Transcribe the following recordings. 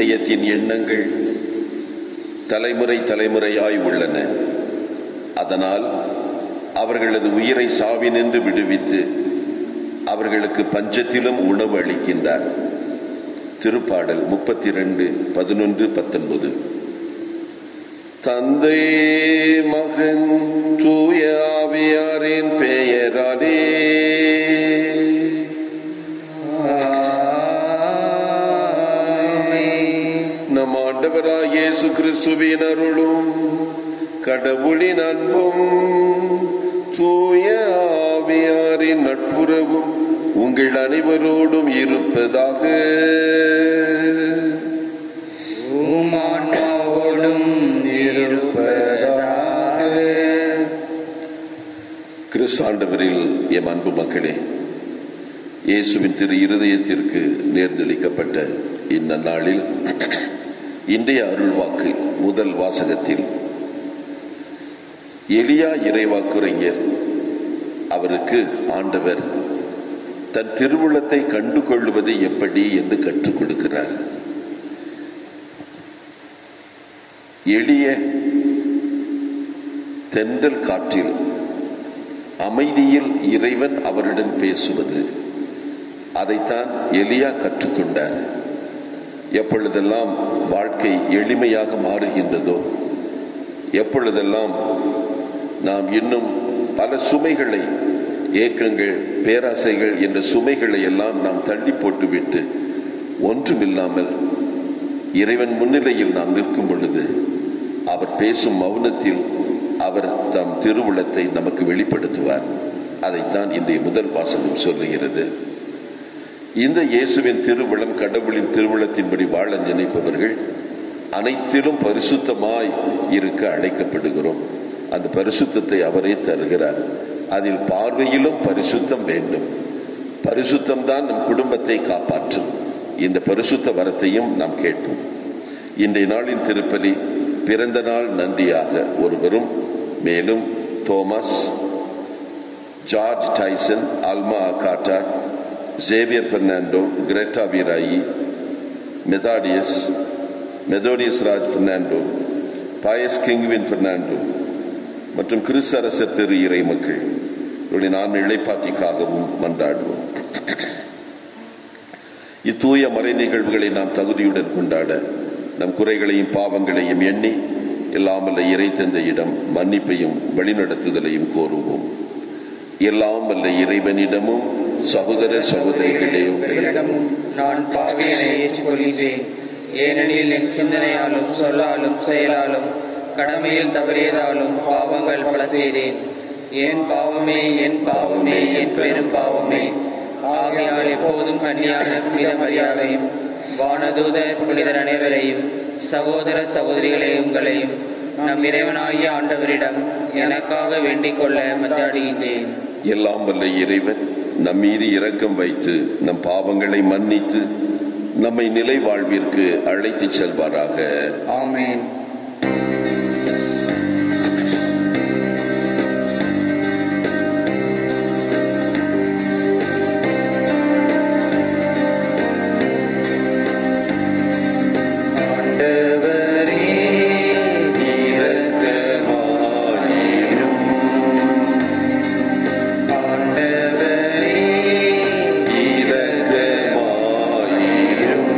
இதயத்தின் எண்ணங்கள் தலைமுறை தலைமுறையாய் உள்ளன அதனால் அவர்களது உயிரை சாவினின்று விடுவித்து அவர்களுக்கு பஞ்சத்திலும் உணவு அளிக்கின்றார் திருப்பாடல் முப்பத்தி ரெண்டு பதினொன்று பத்தொன்பது தந்தை மகன் தூய ஆவியாரின் பெயராலே நம் ஆண்டவராய் இயேசு கிறிஸ்துவின் அருளும் கடவுளின் அன்பும் தூய ஆவியாரின் நட்புறவும் உங்கள் அனைவரோடும் இருப்பதாக உமான்மாவோடும் இருப்பதாக கிறிஸ்தாண்டவரில் எம் அன்பு மக்களே இயேசுவின் திரு இருதயத்திற்கு நேர்ந்தளிக்கப்பட்ட இந்நன்னாளில் இன்றைய அருள்வாக்கு முதல் வாசகத்தில் எளியா இறைவாக்குரைஞர் அவருக்கு ஆண்டவர் தன் திருவுளத்தை கண்டு கொள்வது எப்படி என்று கற்றுக் கொடுக்கிறார் எளிய தென்றல் காற்றில் அமைதியில் இறைவன் அவருடன் பேசுவது அதைத்தான் எலியா கற்றுக்கொண்டார் எப்பொழுதெல்லாம் வாழ்க்கை எளிமையாக மாறுகின்றதோ எப்பொழுதெல்லாம் நாம் இன்னும் பல சுமைகளை ஏக்கங்கள் பேராசைகள் என்ற சுமைகளை எல்லாம் நாம் தள்ளி போட்டுவிட்டு ஒன்றுமில்லாமல் இறைவன் முன்னிலையில் நாம் நிற்கும் பொழுது அவர் பேசும் மௌனத்தில் அவர் தம் திருவுளத்தை நமக்கு வெளிப்படுத்துவார் அதைத்தான் இன்றைய முதல் வாசகம் சொல்லுகிறது இந்த இயேசுவின் திருவிழம் கடவுளின் திருவிழத்தின்படி வாழ நினைப்பவர்கள் அனைத்திலும் பரிசுத்தமாய் இருக்க அழைக்கப்படுகிறோம் அந்த பரிசுத்தத்தை அவரே தருகிறார் அதில் பார்வையிலும் பரிசுத்தம் வேண்டும் பரிசுத்தம் தான் நம் குடும்பத்தை காப்பாற்றும் இந்த பரிசுத்த வரத்தையும் நாம் கேட்டோம் இன்றைய நாளின் திருப்பலி பிறந்த நாள் நன்றியாக ஒருவரும் மேலும் Thomas George Tyson Alma Agatha Javier Fernando Greta Veerayi Methodius Methodius Raj Fernando Pius கிங்வின் பெர்னாண்டோ மற்றும் கிறிஸ்து அரசர் திரு இறை மக்கள் இவருடைய நாம் இழைப்பாற்றிக்காகவும் மன்றாடுவோம் இத்தூய மறை நிகழ்வுகளை நாம் தகுதியுடன் கொண்டாட நம் குறைகளையும் பாவங்களையும் எண்ணி எல்லாமல்ல இறை தந்த இடம் மன்னிப்பையும் வழிநடத்துதலையும் கோருவோம் எல்லாம் வல்ல இறைவனிடமும் சகோதர சகோதரிகளே உங்களிடமும் நான் பாவியனை ஏற்றுக்கொள்கிறேன் ஏனெனில் என் சிந்தனையாலும் சொல்லாலும் செயலாலும் கடமையில் தவறியதாலும் பாவங்கள் பல செய்தேன் என் பாவமே என் பாவமே என் பெரும் பாவமே ஆகையால் எப்போதும் கன்னியான புனித மரியாதையும் வானதூதர் புனிதர் அனைவரையும் சகோதர சகோதரிகளே உங்களையும் நம் இறைவனாகிய ஆண்டவரிடம் எனக்காக வேண்டிக் கொள்ள மன்றாடுகின்றேன் எல்லாம் வல்ல இறைவன் நம் மீது இரக்கம் வைத்து நம் பாவங்களை மன்னித்து நம்மை நிலை வாழ்விற்கு அழைத்துச் செல்வாராக ஆமென் ஆண்டவரே இரக்கமாயிரும் ஆண்டவரே இரக்கமாயிரும்.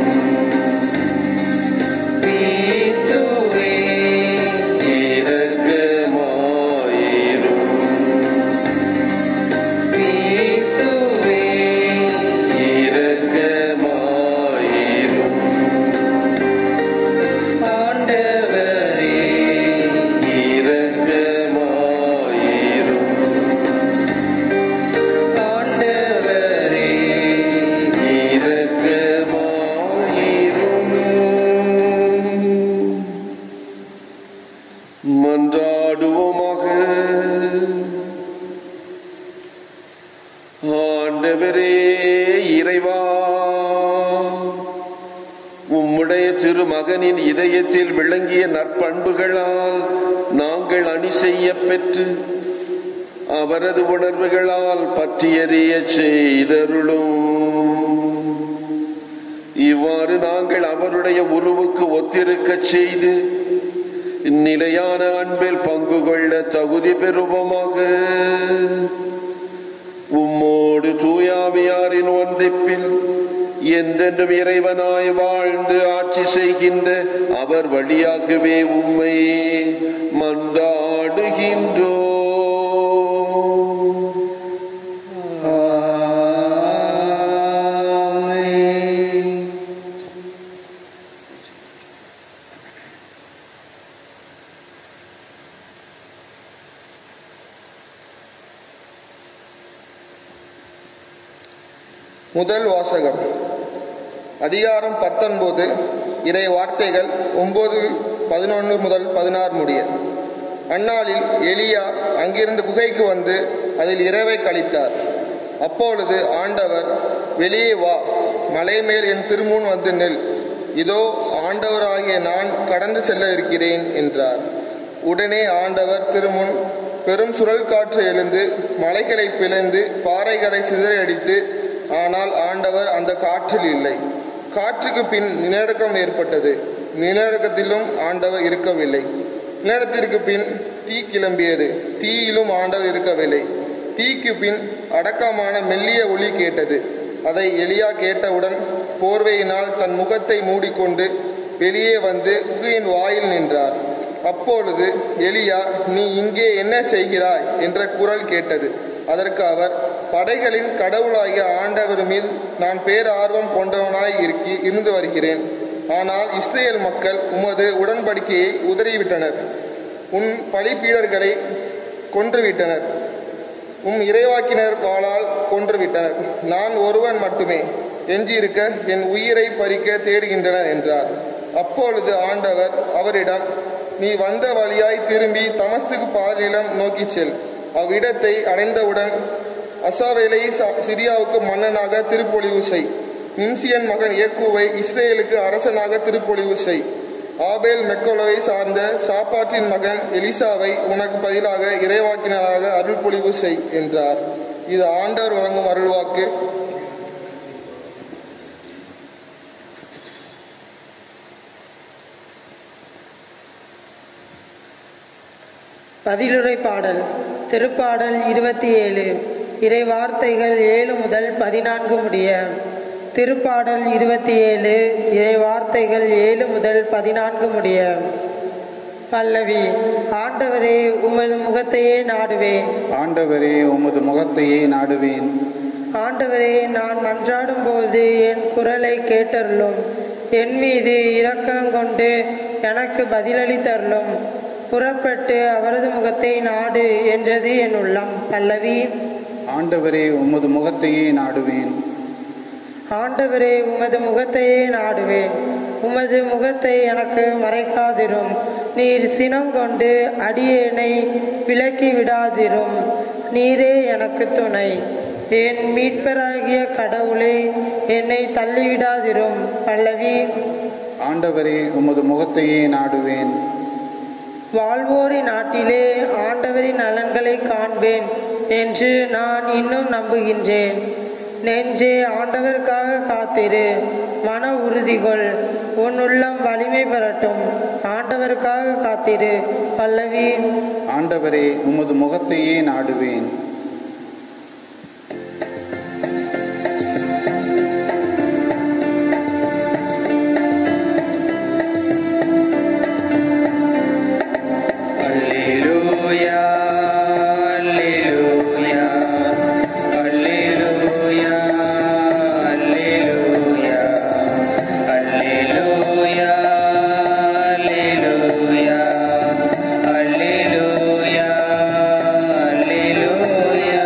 கிறிஸ்துவே இரக்கமாயிரும். கிறிஸ்துவே இரக்கமாயிரும். ஆண்டவரே இரக்கமாயிரும். ஆண்டவரே இரக்கமாயிரும். மன்றாடுவோமாக ஆண்டவரே இறைவா உம்முடைய திருமகனின் இதயத்தில் விளங்கிய நற்பண்புகளால் நாங்கள் அணி செய்ய பெற்று அவரது உணர்வுகளால் பற்றியறிய செய்தருளும் இவ்வாறு நாங்கள் அவர் அவருடைய உருவுக்கு ஒத்திருக்கச் செய்து நிலையான அன்பில் பங்கு கொள்ள தகுதி பெறுவோமாக உம்மோடு தூயாவியாரின் ஒன்றிப்பில் என்றென்றும் இறைவனாய் வாழ்ந்து ஆட்சி செய்கின்ற அவர் வழியாகவே உம்மை மன்றாடுகின்றோ முதல் வாசகம் அதிகாரம் பத்தொன்பது இறை வார்த்தைகள் ஒன்பது பதினொன்று முதல் பதினாறு முடிய அந்நாளில் எலியா அங்கிருந்து குகைக்கு வந்து அதில் இரவை கழித்தார் அப்பொழுது ஆண்டவர் வெளியே வா மலை மேல் என் திருமுன் வந்து நெல் இதோ ஆண்டவராகிய நான் கடந்து செல்ல இருக்கிறேன் என்றார் உடனே ஆண்டவர் திருமுன் பெரும் சுழல் காற்று எழுந்து மலைகளை பிளந்து பாறைகளை சிதறடித்து ஆனால் ஆண்டவர் அந்த காற்றில் இல்லை காற்றுக்கு பின் நிலநடுக்கம் ஏற்பட்டது நிலநடுக்கத்திலும் ஆண்டவர் இருக்கவில்லை நிலநடுக்கத்திற்கு பின் தீ கிளம்பியது தீயிலும் ஆண்டவர் இருக்கவில்லை தீக்கு பின் அடக்கமான மெல்லிய ஒலி கேட்டது அதை எலியா கேட்டவுடன் போர்வையினால் தன் முகத்தை மூடிக்கொண்டு வெளியே வந்து குகையின் வாயில் நின்றார் அப்பொழுது எலியா நீ இங்கே என்ன செய்கிறாய் என்ற குரல் கேட்டது அதற்கு அவர் படைகளின் கடவுளாகிய ஆண்டவர் மீது நான் பேரார்வம் கொண்டவனாய் இருக்கி இருந்து வருகிறேன் ஆனால் இஸ்ரேல் மக்கள் உமது உடன்படிக்கையை உதறிவிட்டனர் உன் பலிப்பீடர்களை கொன்றுவிட்டனர் உம் இறைவாக்கினர் வாளால் கொன்றுவிட்டனர் நான் ஒருவன் மட்டுமே எஞ்சியிருக்க என் உயிரை பறிக்க தேடுகின்றனர் என்றார் அப்பொழுது ஆண்டவர் அவரிடம் நீ வந்த வழியாய் திரும்பி தமஸ்துக்கு பாலிலம் நோக்கிச் செல் அவ்விடத்தை அடைந்தவுடன் அசாவேலை சிரியாவுக்கு மன்னனாக திருப்பொழிவு செய் நிம்சியன் மகன் ஏக்குவை இஸ்ரேலுக்கு அரசனாக திருப்பொழிவு செய் ஆபேல் மெக்கோலவை சார்ந்த சாப்பாற்றின் மகன் எலிசாவை உனக்கு பதிலாக இறைவாக்கினராக அருள்பொழிவு செய் என்றார் இது ஆண்டவர் வழங்கும் அருள்வாக்கு பதிலுரை பாடல் திருப்பாடல் இருபத்தி ஏழு இறை வார்த்தைகள் ஏழு முதல் பதினான்கு முடிய திருப்பாடல் இருபத்தி ஏழு இறை வார்த்தைகள் ஏழு முதல் பதினான்கு முடிய பல்லவி ஆண்டவரே உமது முகத்தையே நாடுவேன் ஆண்டவரே உமது முகத்தையே நாடுவேன் ஆண்டவரே நான் மன்றாடும் போது என் குரலை கேட்டருளும் என் மீது இரக்கங்கொண்டு எனக்கு பதிலளித்தருளும் புறப்பட்டு அவரது முகத்தை நாடு என்றது என் உள்ளம் பல்லவி ஆண்டவரே உமது முகத்தையே நாடுவேன் ஆண்டவரே உமது முகத்தையே நாடுவேன் உமது முகத்தை எனக்கு மறைக்காதிரும் நீர் சினங்கொண்டு அடியேனை விலக்கி விடாதிரும் நீரே எனக்கு துணை என் மீட்பராகிய கடவுளே என்னை தள்ளிவிடாதிரும் பல்லவி ஆண்டவரே உமது முகத்தையே நாடுவேன் வாழ்வோரின் நாட்டிலே ஆண்டவரின் நலன்களை காண்பேன் என்று நான் இன்னும் நம்புகின்றேன் நெஞ்சே ஆண்டவருக்காக காத்திரு மன உறுதிகொள் உன் உள்ளம் வலிமை பெறட்டும் ஆண்டவருக்காக காத்திரு பல்லவி ஆண்டவரே உமது முகத்தையே நாடுவேன் Alleluia, Alleluia, Alleluia, Alleluia, Alleluia, Alleluia, Alleluia, Alleluia.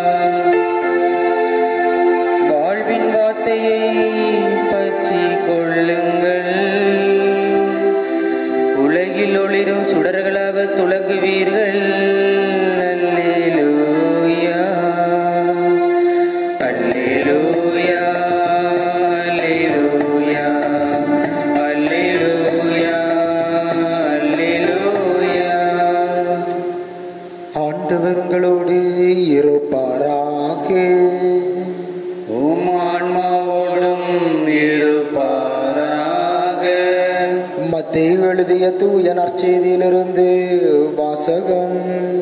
வாழ்வின் வார்த்தையை பற்றிக் கொள்ளுங்கள் உலகில் ஒளிரும் சுடர்களாக துலங்குவீர்கள் அல்லேலூயா அல்லேலூயா அல்லேலூயா அல்லேலூயா அல்லேலூயா ஆண்டவர் உங்களோடு இருப்பாராக உம் ஆன்மாவோடும் இருப்பாராக எழுதிய தூய நற்செய்தியிலிருந்து வாசகம்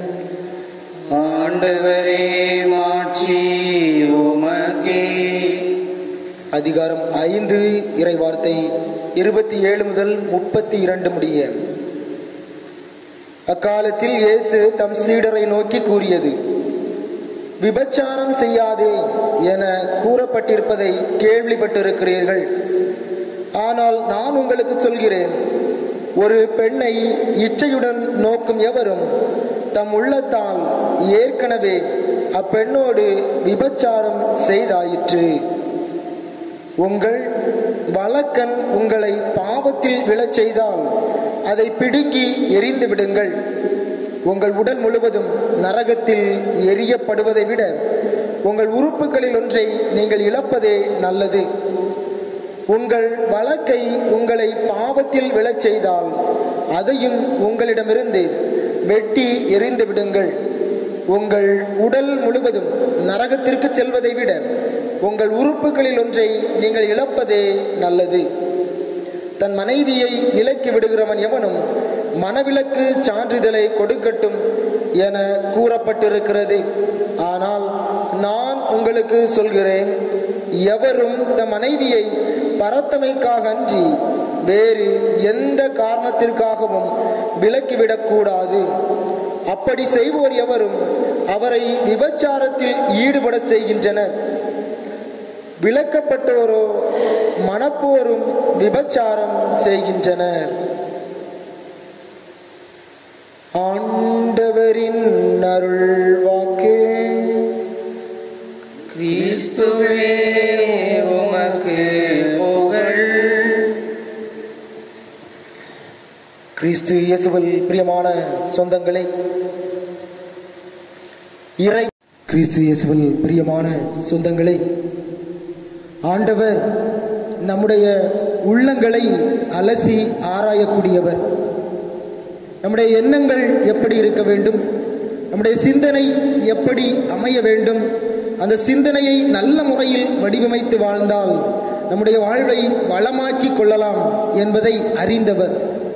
ஆண்டவரே மாட்சி உமக்கே அதிகாரம் ஐந்து இறை வார்த்தை இருபத்தி ஏழு முதல் முப்பத்தி இரண்டு முடிய அக்காலத்தில் இயேசு தம் சீடரை நோக்கி கூறியது விபச்சாரம் செய்யாதே என கூறப்பட்டிருப்பதை கேள்விப்பட்டிருக்கிறீர்கள் ஆனால் நான் உங்களுக்கு சொல்கிறேன் ஒரு பெண்ணை இச்சையுடன் நோக்கும் எவரும் தம் உள்ளத்தால் ஏற்கனவே அப்பெண்ணோடு விபச்சாரம் செய்தாயிற்று உங்கள் வழக்கன் உங்களை பாவத்தில் விழச் செய்தால் அதை பிடுங்கி எரிந்து விடுங்கள் உங்கள் உடல் முழுவதும் நரகத்தில் எரியப்படுவதை விட உங்கள் உறுப்புகளில் ஒன்றை நீங்கள் இழப்பதே நல்லது உங்கள் வழக்கை உங்களை பாவத்தில் விழச் செய்தால் அதையும் உங்களிடமிருந்து வெட்டி எறிந்து விடுங்கள் உங்கள் உடல் முழுவதும் நரகத்திற்கு செல்வதை விட உங்கள் உறுப்புகளில் ஒன்றை நீங்கள் இழப்பதே நல்லது தன் மனைவியை விலக்கி விடுகிறவன் எவனும் மனவிலக்கு சான்றிதழை கொடுக்கட்டும் என கூறப்பட்டிருக்கிறது ஆனால் நான் உங்களுக்கு சொல்கிறேன் எவரும் தம் மனைவியை பரத்தமைக்காக அன்றி வேறு எந்த காரணத்திற்காகவும் விலக்கிவிடக்கூடாது அப்படி செய்வோர் எவரும் அவரை விபச்சாரத்தில் ஈடுபட செய்கின்றனர் விலக்கப்பட்டோரோ மனப்போரும் விபச்சாரம் செய்கின்றனர் ஆண்டவரின் அருள் வாக்கு கிறிஸ்துவே உமக்கு புகழ் கிறிஸ்து இயேசுவில் பிரியமான சொந்தங்களே இறை கிறிஸ்து இயேசுவில் பிரியமான சொந்தங்களே ஆண்டவர் நம்முடைய உள்ளங்களை அலசி ஆராயக்கூடியவர் நம்முடைய எண்ணங்கள் எப்படி இருக்க வேண்டும் நம்முடைய சிந்தனை எப்படி அமைய வேண்டும் அந்த சிந்தனையை நல்ல முறையில் வடிவமைத்து வாழ்ந்தால் நம்முடைய வாழ்வை வளமாக்கி கொள்ளலாம் என்பதை அறிந்தவர்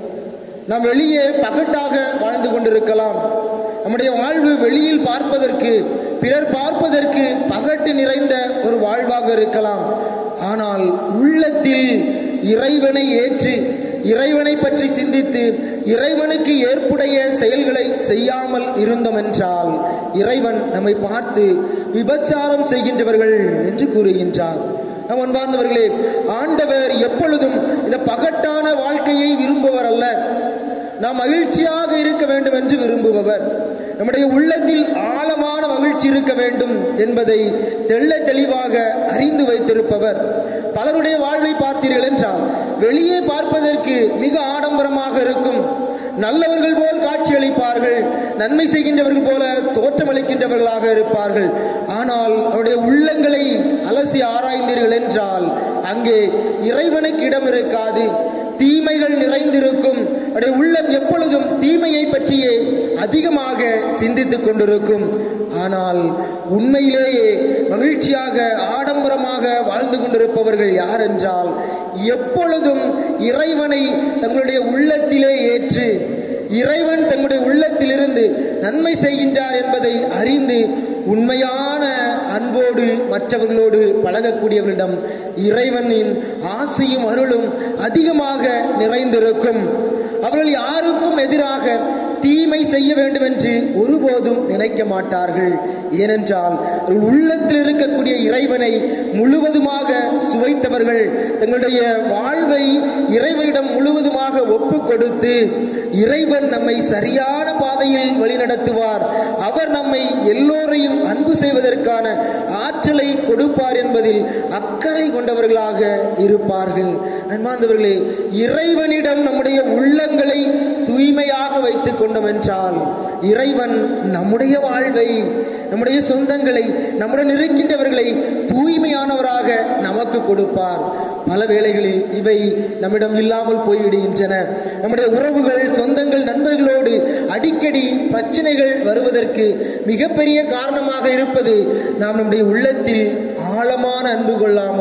நாம் வெளியே பகட்டாக வாழ்ந்து கொண்டிருக்கலாம் நம்முடைய வாழ்வு வெளியில் பார்ப்பதற்கு பிறர் பார்ப்பதற்கு பகட்டு நிறைந்த ஒரு வாழ்வாக இருக்கலாம் ஆனால் உள்ளத்தில் இறைவனை ஏற்று இறைவனை பற்றி சிந்தித்து இறைவனுக்கு ஏற்புடைய செயல்களை செய்யாமல் இருந்தோம் என்றால் இறைவன் நம்மை பார்த்து விபச்சாரம் செய்கின்றவர்கள் என்று கூறுகின்றார் நம் அன்பார்ந்தவர்களே ஆண்டவர் எப்பொழுதும் இந்த பகட்டான வாழ்க்கையை விரும்புவர் அல்ல நாம் மகிழ்ச்சியாக இருக்க வேண்டும் என்று விரும்புபவர் நம்முடைய உள்ளத்தில் ஆழமான மகிழ்ச்சி இருக்க வேண்டும் என்பதை தெள்ள தெளிவாக அறிந்து வைத்திருப்பவர் பலருடைய வாழ்வை பார்த்தீர்கள் என்றால் வெளியே பார்ப்பதற்கு மிக ஆடம்பரமாக இருக்கும் நல்லவர்கள் போல் காட்சியளிப்பார்கள் நன்மை செய்கின்றவர்கள் போல தோற்றமளிக்கின்றவர்களாக இருப்பார்கள் ஆனால் அவருடைய உள்ளங்களை அலசி ஆராய்ந்தீர்கள் என்றால் அங்கே இறைவனுக்கு இடம் இருக்காது தீமைகள் நிறைந்திருக்கும் அவருடைய உள்ளம் எப்பொழுதும் தீமையை பற்றியே அதிகமாக சிந்தித்துக் கொண்டிருக்கும் ஆனால் உண்மையிலேயே மகிழ்ச்சியாக ஆடம்பரமாக வாழ்ந்து கொண்டிருப்பவர்கள் யார் என்றால் எப்பொழுதும் இறைவனை தங்களுடைய உள்ளத்திலே ஏற்று இறைவன் தம்முடைய உள்ளத்திலிருந்து நன்மை செய்கின்றார் என்பதை அறிந்து உண்மையான அன்போடு மற்றவர்களோடு பழகக்கூடியவர்களிடம் இறைவனின் ஆசையும் அருளும் அதிகமாக நிறைந்திருக்கும் அவர்கள் யாருக்கும் எதிராக தீமை செய்ய வேண்டும் என்று ஒருபோதும் நினைக்க மாட்டார்கள் ஏனென்றால் அவர்கள் உள்ளத்தில் இருக்கக்கூடிய இறைவனை முழுவதுமாக சுவைத்தவர்கள் தங்களுடைய வாழ்வை இறைவனிடம் முழுவதுமாக ஒப்பு கொடுத்து இறைவன் நம்மை சரியான பாதையில் வழிநடத்துவார் அவர் நம்மை எல்லோரையும் அன்பு செய்வதற்கான ஆற்றலை கொடுப்பார் என்பதில் அக்கறை கொண்டவர்களாக இருப்பார்கள் அன்பார்ந்தவர்களே இறைவனிடம் நம்முடைய உள்ளங்களை தூய்மையாக வைத்துக் கொண்டோம் என்றால் இறைவன் நம்முடைய வாழ்வை நம்முடைய சொந்தங்களை நம்முடன் இருக்கின்றவர்களை தூய்மையானவராக நமக்கு கொடுப்பார் பல வேளைகளில் இவை நம்மிடம் இல்லாமல் போய்விடுகின்றன நம்முடைய உறவுகள் சொந்தங்கள் நண்பர்களோடு அடிக்கடி பிரச்சனைகள் வருவதற்கு மிகப்பெரிய காரணமாக இருப்பது நாம் நம்முடைய உள்ளத்தில் ஆழமான அன்பு கொள்ளாமல்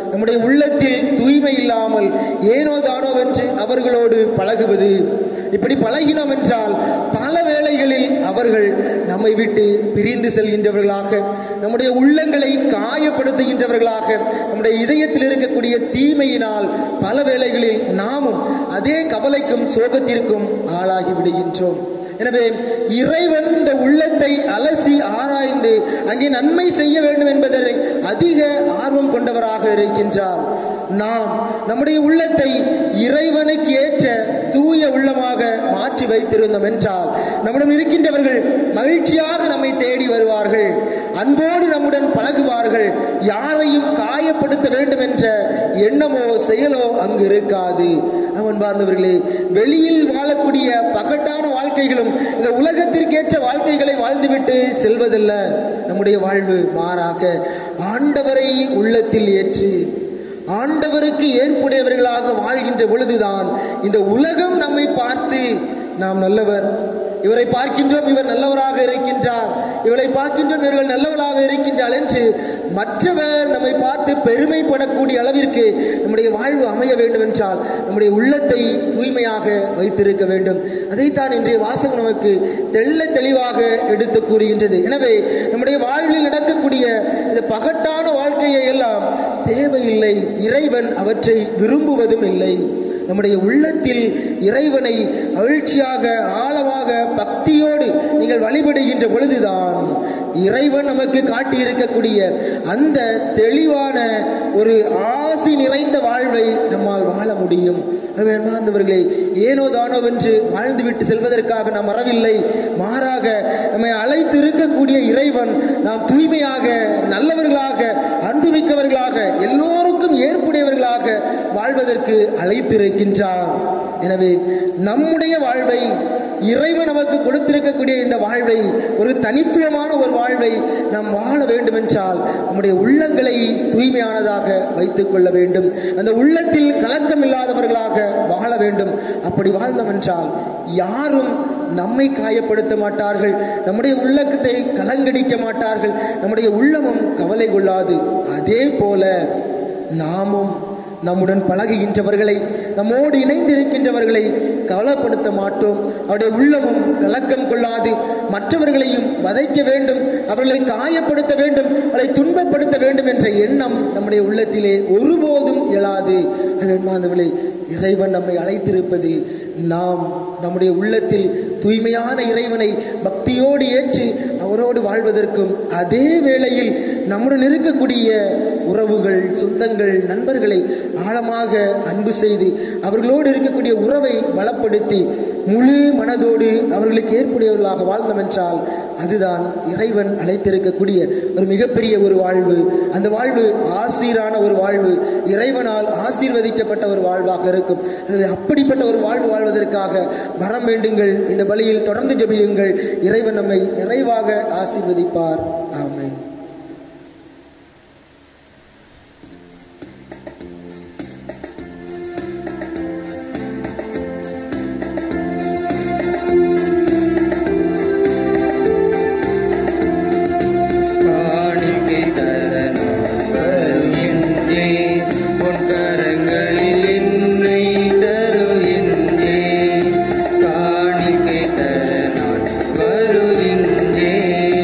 நம்முடைய உள்ளத்தில் தூய்மை இல்லாமல் ஏனோ தானோ என்று அவர்களோடு பழகுவது இப்படி பழகினோம் என்றால் பல வேளைகளில் அவர்கள் நம்மை விட்டு பிரிந்து செல்கின்றவர்களாக நம்முடைய உள்ளங்களை காயப்படுத்துகின்றவர்களாக நம்முடைய இதயத்தில் இருக்கக்கூடிய தீமையினால் பல வேளைகளில் நாமும் அதே கவலைக்கும் சோகத்திற்கும் ஆளாகி விடுகின்றோம் எனவே இறைவன் இந்த உள்ளத்தை அலசி ஆராய்ந்து அங்கே நன்மை செய்ய வேண்டும் என்பதை அதிக ஆர்வம் கொண்டவராக இருக்கின்றார் நாம் நம்முடைய உள்ளத்தை இறைவனுக்கு ஏற்ற தூய உள்ளமாக மாற்றி வைத்திருந்தோம் என்றால் நம்மிடம் இருக்கின்றவர்கள் மகிழ்ச்சியாக நம்மை தேடி வருவார்கள் அன்போடு நம்முடன் பழகுவார்கள் யாரையும் காயப்படுத்த வேண்டும் என்ற எண்ணமோ செயலோ அங்கு இருக்காது அவன் பார்ந்தவர்களே வெளியில் வாழக்கூடிய பகட்டான வாழ்க்கைகளும் இந்த உலகத்திற்கேற்ற வாழ்க்கைகளை வாழ்ந்துவிட்டு செல்வதல்ல நம்முடைய வாழ்வு மாறாக ஆண்டவரை உள்ளத்தில் ஏற்று ஆண்டவருக்கு ஏற்புடையவர்களாக வாழ்கின்ற பொழுதுதான் இந்த உலகம் நம்மை பார்த்து நாம் நல்லவர் இவரை பார்க்கின்றோம் இவர் நல்லவராக இருக்கின்றார் இவரை பார்க்கின்றோம் இவர்கள் நல்லவராக இருக்கின்றார் என்று மற்றவர் நம்மை பார்த்து பெருமைப்படக்கூடிய அளவிற்கு நம்முடைய வாழ்வு அமைய வேண்டும் என்றால் நம்முடைய உள்ளத்தை தூய்மையாக வைத்திருக்க வேண்டும் அதைத்தான் இன்றைய வாசகம் நமக்கு தெள்ள தெளிவாக எடுத்து கூறுகின்றது எனவே நம்முடைய வாழ்வில் நடக்கக்கூடிய இந்த பகட்டான வாழ்க்கையை எல்லாம் தேவையில்லை இறைவன் அவற்றை விரும்புவதும் இல்லை நம்முடைய உள்ளத்தில் இறைவனை மகிழ்ச்சியாக ஆழமாக பக்தியோடு நீங்கள் வழிபடுகின்ற பொழுதுதான் இறைவன் நமக்கு காட்டியிருக்கக்கூடிய அந்த தெளிவான ஒரு ஆசி நிறைந்த வாழ்வை நம்மால் வாழ முடியும் அன்பார்ந்தவர்களே ஏனோ தானோ என்று வாழ்ந்துவிட்டு செல்வதற்காக நாம் வரவில்லை மாறாக நம்மை அழைத்து இருக்கக்கூடிய இறைவன் நாம் தூய்மையாக நல்லவர்களாக அன்புமிக்கவர்களாக எல்லோருக்கும் ஏற்புடையவர்களாக வாழ்வதற்கு அழைத்திருக்கின்றார் எனவே நம்முடைய வாழ்வை இறைவன் நமக்கு கொடுத்திருக்கக்கூடிய இந்த வாழ்வை ஒரு தனித்துவமான ஒரு வாழ்வை நாம் வாழ வேண்டும் என்றால் நம்முடைய உள்ளங்களை தூய்மையானதாக வைத்துக் கொள்ள வேண்டும் அந்த உள்ளத்தில் கலக்கம் இல்லாதவர்களாக வாழ வேண்டும் அப்படி வாழ்ந்தோம் என்றால் யாரும் நம்மை காயப்படுத்த மாட்டார்கள் நம்முடைய உள்ளத்தை கலங்கடிக்க மாட்டார்கள் நம்முடைய உள்ளமும் கவலை கொள்ளாது அதே போல நாமும் நம்முடன் பழகுகின்றவர்களை நம்மோடு இணைந்திருக்கின்றவர்களை கவலைப்படுத்த மாட்டோம் அவருடைய உள்ளமும் கலக்கம் கொள்ளாது மற்றவர்களையும் வதைக்க வேண்டும் அவர்களை காயப்படுத்த வேண்டும் அவர்களை துன்பப்படுத்த வேண்டும் என்ற எண்ணம் நம்முடைய உள்ளத்திலே ஒருபோதும் எழாது அன்பானவர்களே இறைவன் நம்மை அழைத்திருப்பது நாம் நம்முடைய உள்ளத்தில் தூய்மையான இறைவனை பக்தியோடு ஏற்று அவரோடு வாழ்வதற்கும் அதே வேளையில் நம்முடன் இருக்கக்கூடிய உறவுகள் சொந்தங்கள் நண்பர்களை ஆழமாக அன்பு செய்து அவர்களோடு இருக்கக்கூடிய உறவை பலப்படுத்தி முழு மனதோடு அவர்களுக்கு ஏற்புடையவர்களாக வாழ்ந்தோம் என்றால் அதுதான் இறைவன் அழைத்திருக்கக்கூடிய ஒரு மிகப்பெரிய ஒரு வாழ்வு அந்த வாழ்வு ஆசீரான ஒரு வாழ்வு இறைவனால் ஆசீர்வதிக்கப்பட்ட ஒரு வாழ்வாக இருக்கும் ஆகவே அப்படிப்பட்ட ஒரு வாழ்வு வாழ்வதற்காக வரம் வேண்டுங்கள் இந்த பலியில் தொடர்ந்து ஜெபியுங்கள் இறைவன் நம்மை நிறைவாக ஆசீர்வதிப்பார் ஆமென் காணிக்கை தர நான் வருகின்றேன் உன் கரங்களில் என்னை தருகின்றேன் காணிக்கை தர நான் வருகின்றேன்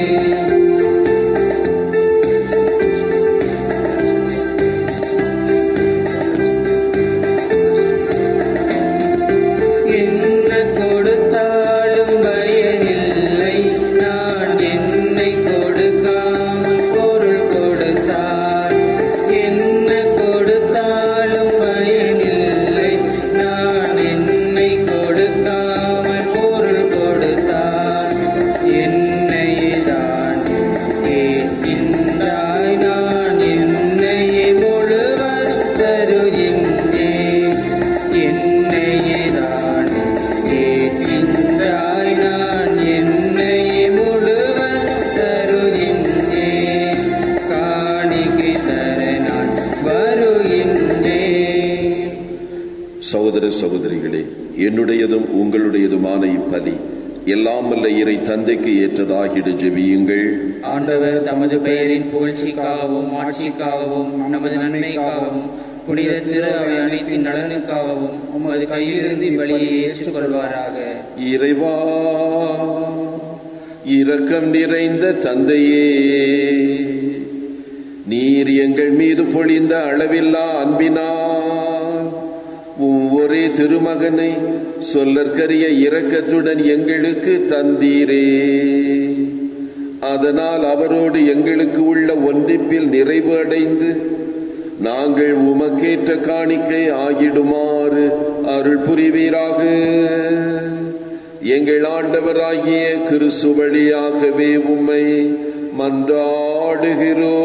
என்ன கொடுத்தாலும் பயனில்லை நான் என்னை கொடுக்காமல் பொருள் கொடுத்தார் என்ன கொடுத்தாலும் பயனில்லை நான் என்னை கொடுக்காமல் பொருள் கொடுத்தார் என்னை தான் கேட்கின்றாய் நான் என்னையே முழுவதும் தருகின்றேன் என்னையே தான் கேட்கின்றாய் நான் என்னையே முழுவதும் தருகின்றேன் காணிக்கை தர நான் வருகின்றேன் சகோதர சகோதரிகளே என்னுடையதும் உங்களுடையதுமான இப்பலி எல்லாம் வல்ல இறை தந்தைக்கு ஏற்றதாகிட ஜெபியுங்கள் ஆண்டவர் தமது பெயரின் புகழ்ச்சிக்காகவும் ஆட்சிக்காகவும் நமது நன்மைக்காகவும் புனித திரு அவை அனைத்தின் நலனுக்காகவும் உமது கையிலிருந்து வழியை ஏற்றுக்கொள்வாராக இறைவா இரக்கம் நிறைந்த தந்தையே நீர் எங்கள் மீது பொழிந்த அளவில்லா அன்பினால் உம் ஒரே திருமகனை சொல்லற்கரிய இரக்கத்துடன் எங்களுக்கு தந்தீரே அதனால் அவரோடு எங்களுக்கு உள்ள ஒன்றிப்பில் நிறைவு அடைந்து நாங்கள் உமக்கேற்ற காணிக்கை ஆகிடுமாறு அருள் புரிவீராக எங்கள் ஆண்டவராகிய கிறிஸ்து வழியாகவே உம்மை மன்றாடுகிறோ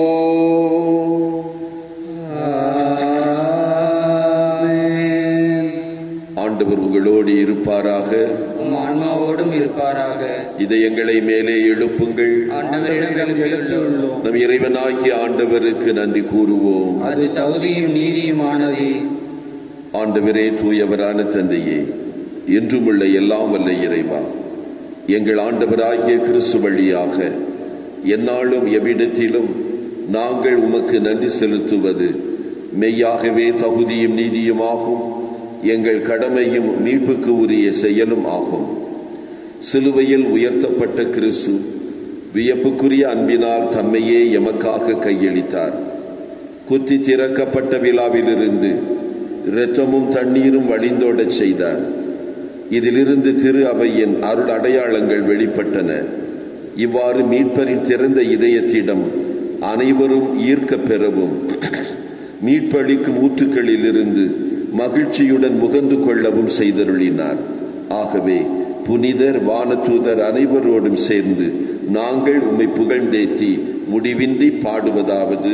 ஆண்டவர் உங்களோடு இருப்பாராக உம் ஆன்மாவோடும் இருப்பாராக இதயங்களை மேலே எழுப்புங்கள் ஆண்டவரிடம் எழுப்பியுள்ளோம் நம் இறைவனாகிய ஆண்டவருக்கு நன்றி கூறுவோம் அது தகுதியும் நீதியுமானதே ஆண்டவரே தூயவரான தந்தையே என்றும் உள்ள எல்லாம் வல்ல இறைவா எங்கள் ஆண்டவராகிய கிறிஸ்து வழியாக எந்நாளும் எவ்விடத்திலும் நாங்கள் உமக்கு நன்றி செலுத்துவது மெய்யாகவே தகுதியும் நீதியுமாகும் எங்கள் கடமையும் மீட்புக்கு உரிய செயலும் ஆகும் சிலுவையில் உயர்த்தப்பட்ட கிறிஸ்து வியப்புக்குரிய அன்பினால் தம்மையே எமக்காக கையளித்தார் குத்தி திறக்கப்பட்ட விழாவிலிருந்து இரத்தமும் தண்ணீரும் வழிந்தோடச் செய்தார் இதிலிருந்து திரு அவையின் அருள் அடையாளங்கள் வெளிப்பட்டன இவ்வாறு மீட்பரின் திறந்த இதயத்திடம் அனைவரும் ஈர்க்கப் பெறவும் மீட்பளிக்கும் ஊற்றுக்களிலிருந்து மகிழ்ச்சியுடன் முகந்து கொள்ளவும் செய்தருளினார் ஆகவே புனிதர் வானதூதர் அனைவரோடும் சேர்ந்து நாங்கள் உம்மை புகழ்ந்தேத்தி முடிவின்றி பாடுவதாவது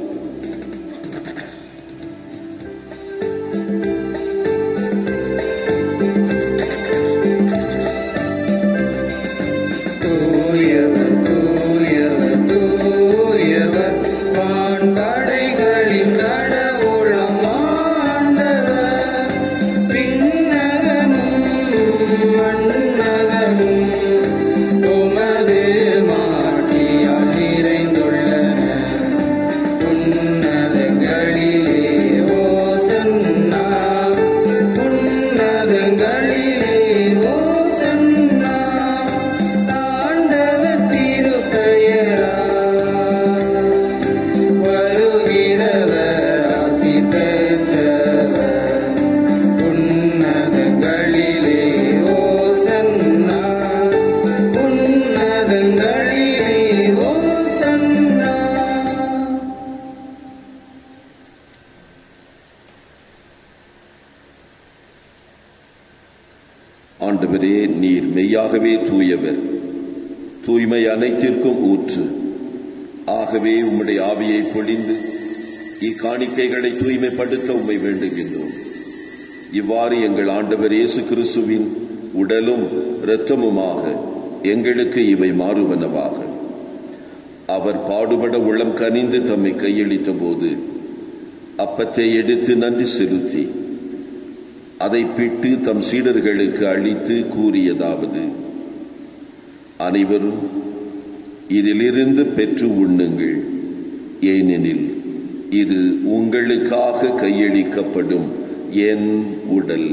தூயவர் தூயவர் தூயவர் வான்படைகளின் கடவுளம் ஆண்டவர் விண்ணகமும் மண்ணகமும் உமது மாட்சியால் நிறைந்துள்ளன உன்னதங்களிலே ஓசன்னா உன்னதங்களிலே ஓசன்னா ஆண்டவர் திருப்பெயரா வருகிறவர் ஆசி பெற்றவர் உன்னதங்களிலே ஓசன்னா உன்னதங்களிலே ஓசன்னா ஆண்டவரே நீர் மெய்யாகவே தூயவர் தூய்மை அனைத்திற்கும் ஊற்று ஆகவே உம்முடைய ஆவியை பொழிந்து இக்காணிக்கைகளை தூய்மைப்படுத்த உம்மை வேண்டுகின்றோம் இவ்வாறு எங்கள் ஆண்டவர் இயேசு கிறிஸ்துவின் உடலும் இரத்தமுமாக எங்களுக்கு இவை மாறுவனவாக அவர் பாடுபட உளம் கனிந்து தம்மை கையளித்த போது அப்பத்தை எடுத்து நன்றி செலுத்தி அதை பிட்டு தம் சீடர்களுக்கு அளித்து கூறியதாவது அனைவரும் இதிலிருந்து பெற்று உண்ணுங்கள் ஏனெனில் இது உங்களுக்காக கையளிக்கப்படும் என் உடல்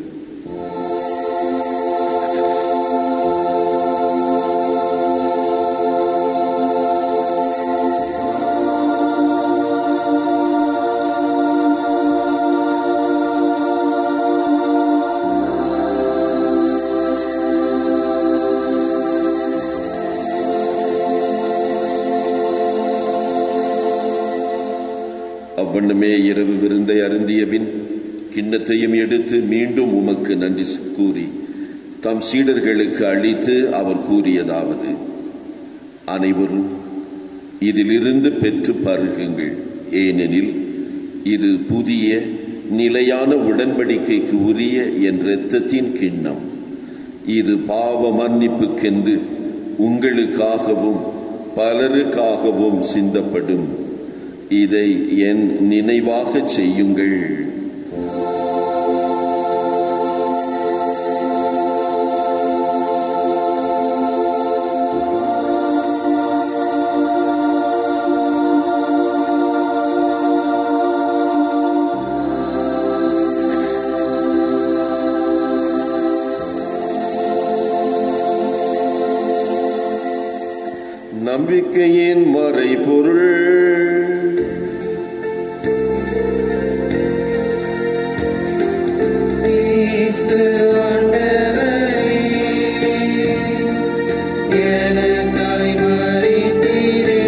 அவ்வண்ணமே இரவு விருந்தை அருந்திய பின் கிண்ணத்தையும் எடுத்து மீண்டும் உமக்கு நன்றி கூறி தம் சீடர்களுக்கு அளித்து அவர் கூறியதாவது அனைவரும் இதிலிருந்து பெற்று பருகுங்கள் ஏனெனில் இது புதிய நிலையான உடன்படிக்கைக்கு உரிய என் இரத்தத்தின் கிண்ணம் இது பாவ மன்னிப்புக்கென்று உங்களுக்காகவும் பலருக்காகவும் சிந்தப்படும் இதை என் நினைவாகச் செய்யுங்கள் நம்பிக்கையின் மறைபொருள் கிறிஸ்து ஆண்டவரே, எனக்காய் மரித்தீரே,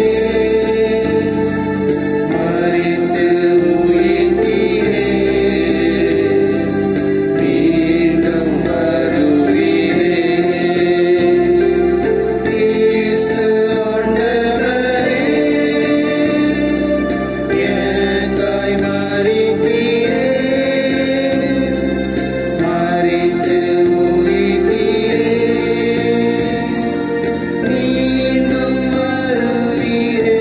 மரித்து உயிர்த்தீரே, மீண்டும் வருவீரே. கிறிஸ்து ஆண்டவரே, எனக்காய் மரித்தீரே, மரித்து உயிர்த்தீரே, மீண்டும் வருவீரே.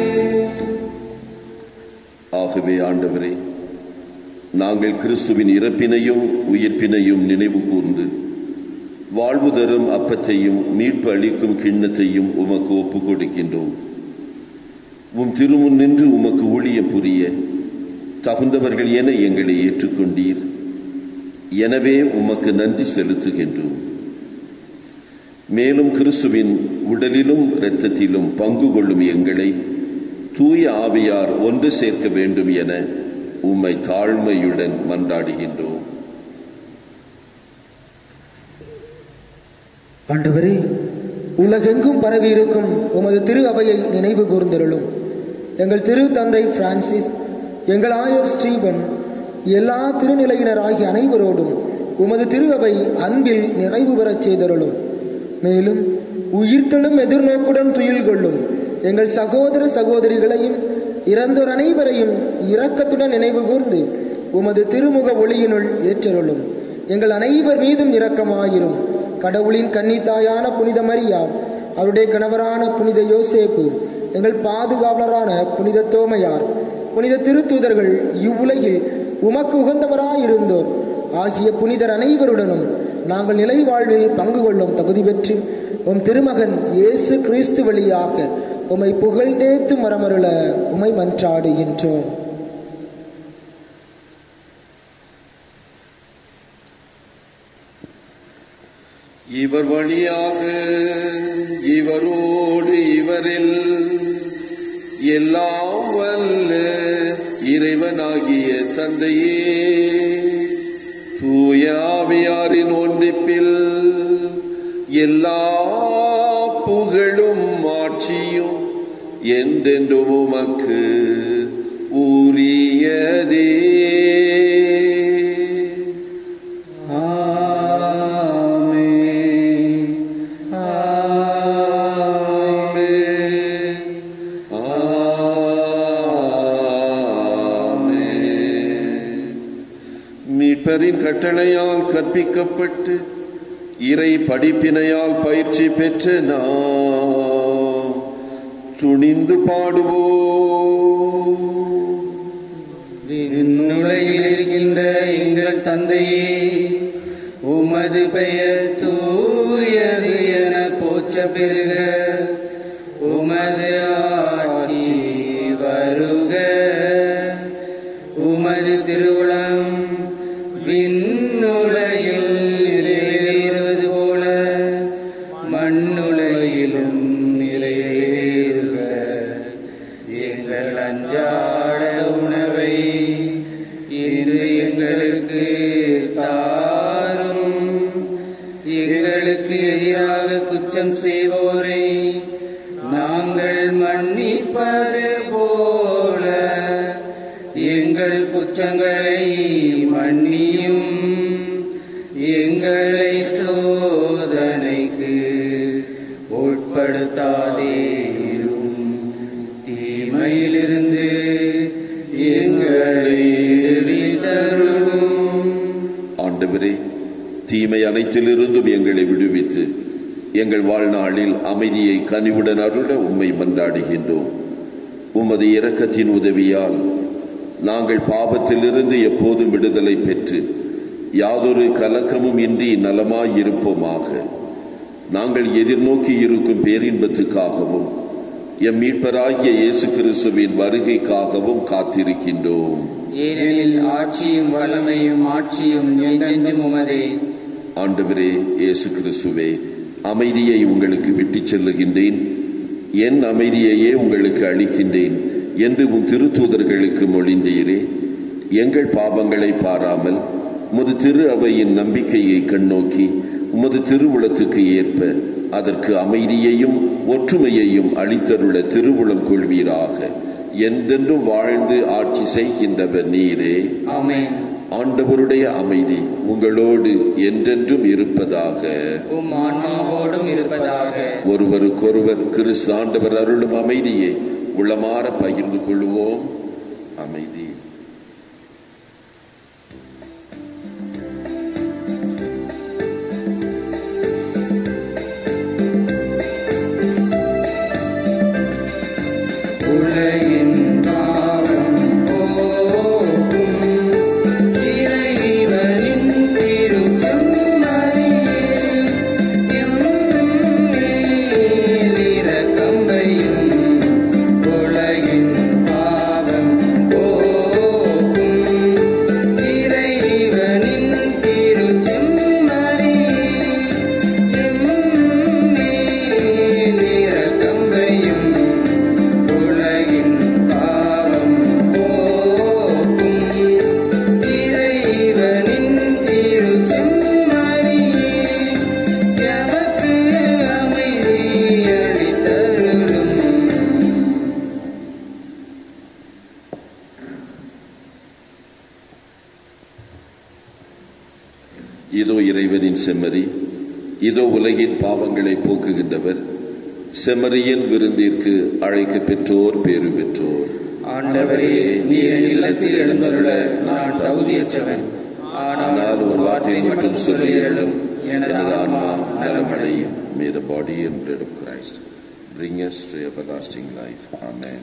ஆகவே ஆண்டவரே நாங்கள் கிறிஸ்துவின் இறப்பினையும் உயிர்ப்பினையும் நினைவு கூர்ந்து வாழ்வு தரும் அப்பத்தையும் மீட்பு அளிக்கும் கிண்ணத்தையும் உமக்கு ஒப்புக் கொடுக்கின்றோம் உம் திருமுன் நின்று உமக்கு ஊழியம் புரிய தகுந்தவர்கள் என எங்களை ஏற்றுக்கொண்டீர் எனவே உமக்கு நன்றி செலுத்துகின்றோம் மேலும் கிறிஸ்துவின் உடலிலும் இரத்தத்திலும் பங்கு கொள்ளும் எங்களை தூய ஆவியார் ஒன்று சேர்க்க வேண்டும் என உம்மை தாழ்மையுடன் மன்றாடுகின்றோம் ஆண்டவரே உலகெங்கும் பரவி இருக்கும் உமது திரு அவையை நினைவு கூர்ந்தருளும் எங்கள் திரு தந்தை பிரான்சிஸ் எங்கள் ஆயர் ஸ்டீபன் எல்லா திருநிலையினர் ஆகிய அனைவரோடும் உமது திரு அவை அன்பில் நிறைவு பெறச் செய்தருளும் மேலும் உயிர்த்தெழும் எதிர்நோக்குடன் துயில் கொள்ளும் எங்கள் சகோதர சகோதரிகளையும் இறந்தோர் அனைவரையும் இரக்கத்துடன் நினைவு கூர்ந்து உமது திருமுக ஒளியினுள் ஏற்றருளும் எங்கள் அனைவர் மீதும் இரக்கமாயிரும் கடவுளின் கன்னித்தாயான புனித மரியா அவருடைய கணவரான புனித யோசேப்பு எங்கள் பாதுகாவலரான புனித தோமையார் புனித திருத்தூதர்கள் இவ்வுலகில் உமக்கு உகந்தவராயிருந்தோர் ஆகிய புனிதர் அனைவருடனும் நாங்கள் நிலை வாழ்வில் பங்கு கொள்ளும் தகுதி பெற்று உம் திருமகன் இயேசு கிறிஸ்து வழியாக உம்மை புகழ்ந்தேத்து மரமருள உமை மன்றாடுகின்றோம் இவர் வழியாக இவரோடு இவரில் எல்லாம் வல்ல இறைவனாகிய தந்தையே தூய ஆவியாரின் ஒன்றிப்பில் எல்லா புகழும் ஆட்சியும் என்றென்றும் உமக்கு உரியதே ஆமென். மீட்பரின் கட்டளையால் கற்பிக்கப்பட்டு இறை படிப்பினையால் பயிற்சி பெற்ற நாம் துணிந்து பாடுவோம் விண்ணுலகில் இருக்கின்ற எங்கள் தந்தையே உமது பெயர் தூயது என போற்ற பெறுக உமது ஆட்சி வருக உமது திருவுளம் விண்ணுலகில் நிறைவேறுவது போல மண்ணுலகிலும் நிறைவேறுக எங்கள் அன்றாட உணவை இன்று எங்களுக்கு தாரும் எங்களுக்கு எதிராக குற்றம் செய்வோரை நாங்கள் மன்னிப்பது போல எங்கள் குற்றங்களை மன்னியும் எங்களை சோதனைக்கு உட்படுத்தாதேரும் தீமையிலிருந்து எங்களை விடுவித்தருளும் ஆண்டவரே தீமை அனைத்திலிருந்தும் எங்களை விடுவித்து எங்கள் வாழ்நாளில் அமைதியை கனிவுடன் அருள உம்மை மன்றாடுகின்றோம் உமது இரக்கத்தின் உதவியால் நாங்கள் பாவத்திலிருந்து எப்போதும் விடுதலை பெற்று யாதொரு கலக்கமும் இன்றி நலமாயிருப்போமாக நாங்கள் எதிர்நோக்கி இருக்கும் பேரின்பத்துக்காகவும் எம் மீட்பராகிய இயேசு கிறிஸ்துவின் வருகைக்காகவும் காத்திருக்கின்றோம் ஏனெனில் ஆட்சியும் வல்லமையும் ஆட்சியும் என்றென்றும் உமதே ஆண்டவரே இயேசு கிறிஸ்துவே அமைதியை உங்களுக்கு விட்டுச் செல்லுகின்றேன் என் அமைதியையே உங்களுக்கு அளிக்கின்றேன் என்று உன் திருத்தூதர்களுக்கு மொழிந்தீரே எங்கள் பாவங்களை பாராமல் உமது திரு அவையின் நம்பிக்கையை கண்ணோக்கி உமது திருவுளத்துக்கு ஏற்ப அதற்கு அமைதியையும் ஒற்றுமையையும் அளித்தருள திருவுளம் கொள்வீராக என்றென்றும் வாழ்ந்து ஆட்சி செய்கின்றவர் நீரே ஆமென் ஆண்டவருடைய அமைதி உங்களோடு என்றென்றும் இருப்பதாக உம் ஆன்மாவோடும் இருப்பதாக ஒருவருக்கொருவர் கிறிஸ்து ஆண்டவர் அருளும் அமைதியை உள்ளமாற பகிர்ந்து கொள்வோம் அமைதி உலகின் பாவம் போக்கும் இறைவனின் திரு செம்மறியே எம்மேலிரக்கம்பையும் உலகின் பாவம் போக்கும் இறைவனின் திரு செம்மறியே எம்மேலிரக்கம்பையும் உலகின் பாவம் போக்கும் இறைவனின் திரு செம்மறியே எமக்கு அமைதி அளித்தருளும் இதோ இறைவனின் செம்மறி இதோ உலகின் பாவங்களை போக்குகின்றவர் செம்மறியின் விருந்திற்கு அழைக்க பெற்றோர் பேறு பெற்றோர் ஆண்டவரே நீர் என் இல்லத்தில் எழுந்தருள நான் தகுதியற்றவன் ஆனால் ஒரு வார்த்தை மட்டும் சொல்லியருளும் எனது ஆன்மா நலமடையும் May the body and blood of Christ bring us to everlasting life. Amen.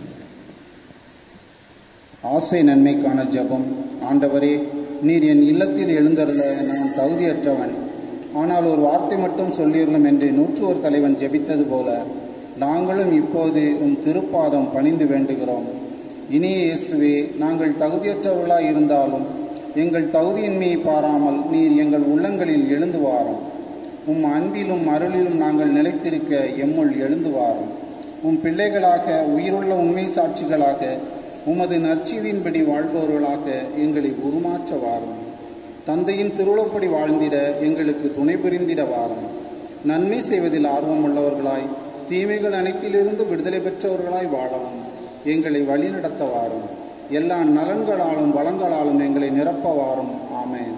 ஆசை நன்மைக்கான ஜெபம் ஆண்டவரே நீர் என் இல்லத்தில் எழுந்தருள நான் தகுதியற்றவன் ஆனால் ஒரு வார்த்தை மட்டும் சொல்லியுள்ளோம் என்று நூற்றுவர் தலைவன் ஜெபித்தது போல நாங்களும் இப்போது உம் திருப்பாதம் பணிந்து வேண்டுகிறோம் இனிய இயேசுவே நாங்கள் தகுதியற்றவர்களாய் இருந்தாலும் எங்கள் தகுதியின்மையை பாராமல் நீர் எங்கள் உள்ளங்களில் எழுந்து வாரும் உம் அன்பிலும் அருளிலும் நாங்கள் நிலைத்திருக்க எம்முள் எழுந்து வாரும் உம் பிள்ளைகளாக உயிருள்ள உண்மை சாட்சிகளாக உமது நற்செய்தியின்படி வாழ்பவர்களாக எங்களை உருமாற்ற வாரும் தந்தையின் திருவுளப்படி வாழ்ந்திட எங்களுக்கு துணை புரிந்திட வாரும் நன்மை செய்வதில் ஆர்வமுள்ளவர்களாய் தீமைகள் அனைத்திலிருந்து விடுதலை பெற்றவர்களாய் வாழவும் எங்களை வழிநடத்த வாரும் எல்லா நலன்களாலும் வளங்களாலும் எங்களை நிரப்ப வாரும் ஆமென்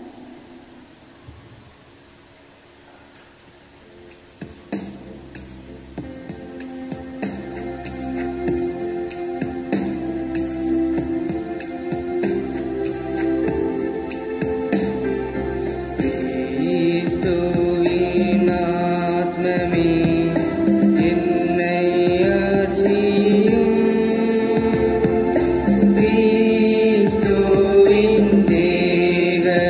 கிறிஸ்துவின் ஆத்மமே என்னை ஆட்சியும் கிறிஸ்துவின் தேகமே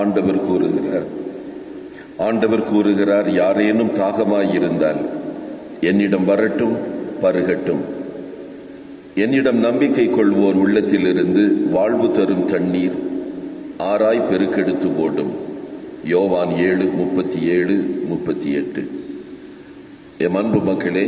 ஆண்டவர் கூறுகிறார் ஆண்டவர் கூறுகிறார் யாரேனும் தாகமாயிருந்தால் என்னிடம் வரட்டும் பருகட்டும் என்னிடம் நம்பிக்கை கொள்வோர் உள்ளத்திலிருந்து வாழ்வு தரும் தண்ணீர் ஆராய் பெருக்கெடுத்து ஓடும் யோவான் ஏழு முப்பத்தி ஏழு முப்பத்தி எட்டு எம் அன்பு மக்களே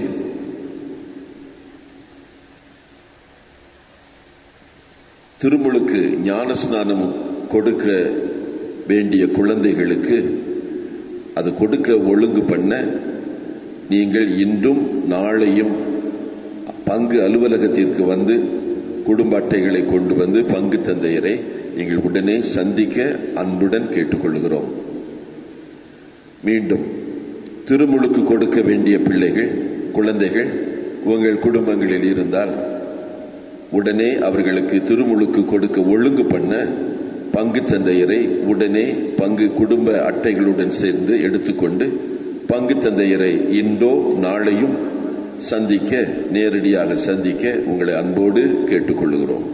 திருமுழுக்கு ஞானஸ்நானம் கொடுக்க வேண்டிய குழந்தைகளுக்கு அது கொடுக்க ஒழுங்கு பண்ண நீங்கள் இன்றும் நாளையும் பங்கு அலுவலகத்திற்கு வந்து குடும்ப அட்டைகளை கொண்டு வந்து பங்கு தந்தையரை நீங்கள் உடனே சந்திக்க அன்புடன் கேட்டுக்கொள்கிறோம் மீண்டும் திருமுழுக்கு கொடுக்க வேண்டிய பிள்ளைகள் குழந்தைகள் உங்கள் குடும்பங்களில் இருந்தால் உடனே அவர்களுக்கு திருமுழுக்கு கொடுக்க ஒழுங்கு பண்ண பங்கு தந்தையரை உடனே பங்கு குடும்ப அட்டைகளுடன் சேர்ந்து எடுத்துக்கொண்டு பங்கு தந்தையரை இன்றோ நாளையும் சந்திக்க நேரடியாக சந்திக்க உங்களை அன்போடு கேட்டுக்கொள்கிறோம்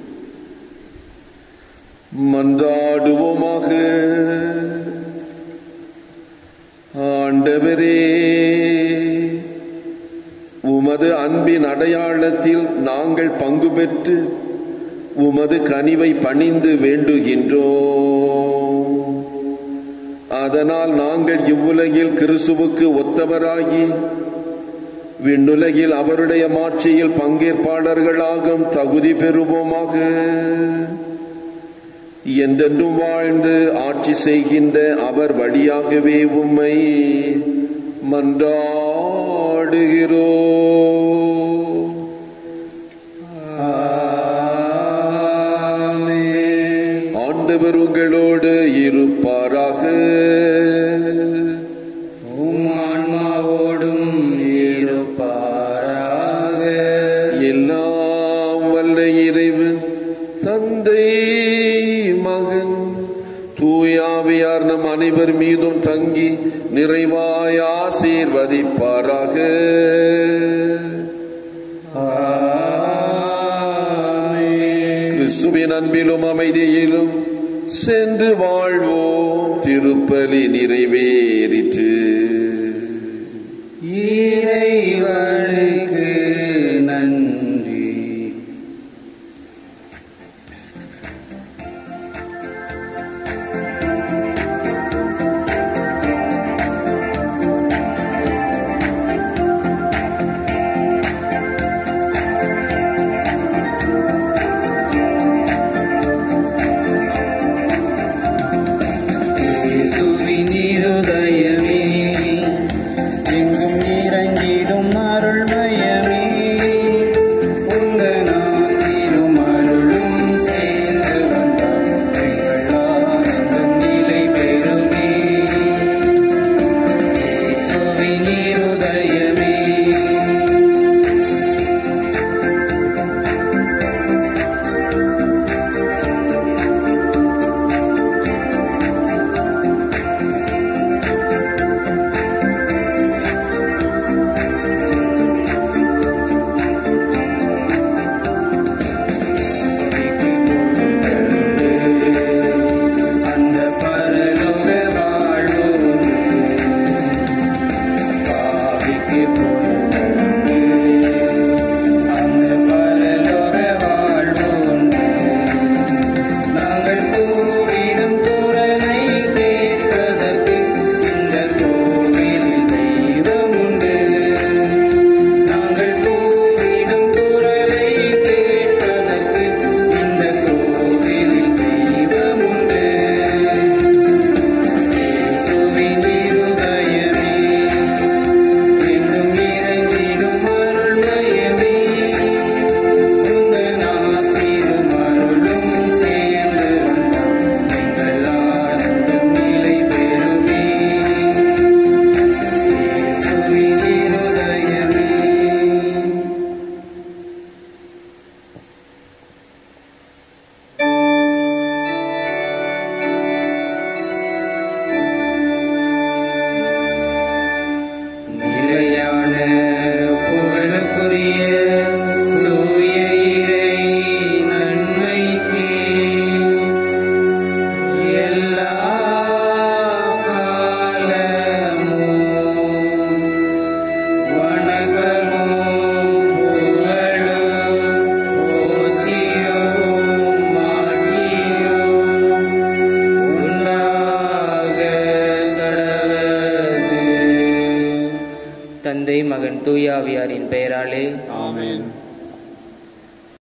மன்றாடுவோமாக ஆண்டவரே உமது அன்பின் அடையாளத்தில் நாங்கள் பங்கு பெற்று உமது கனிவை பணிந்து வேண்டுகின்றோம் அதனால் நாங்கள் இவ்வுலகில் கிறிஸ்துவுக்கு ஒத்தவராகி விண்ணுலகில் அவருடைய மாட்சியில் பங்கேற்பாளர்களாகும் தகுதி பெறுவோமாக என்றென்றும் வாழ்ந்து ஆட்சி செய்கின்ற அவர் வழியாகவே உம்மை மன்றாடுகிறோ ஆண்டவர் உங்களோடு இருப்பாராக உம் ஆன்மாவோடும் இருப்பாராக எல்லாம் வல்ல இறைவன் தந்தை மகன் தூயாவியார் நம் அனைவர் மீதும் தங்கி நிறைவாய் ஆசீர்வதிப்பாராக கிறிஸ்துவின் அன்பிலும் அமைதியிலும் சென்று வாழ்வோம் திருப்பலி நிறைவேறிற்று இறைவனுக்கு நன்றி இயேசுவின் இருதயமே எங்கும் இறங்கிடும் அருள் தந்தை மகன் தூயாவியாரின் பெயராலே ஆமென்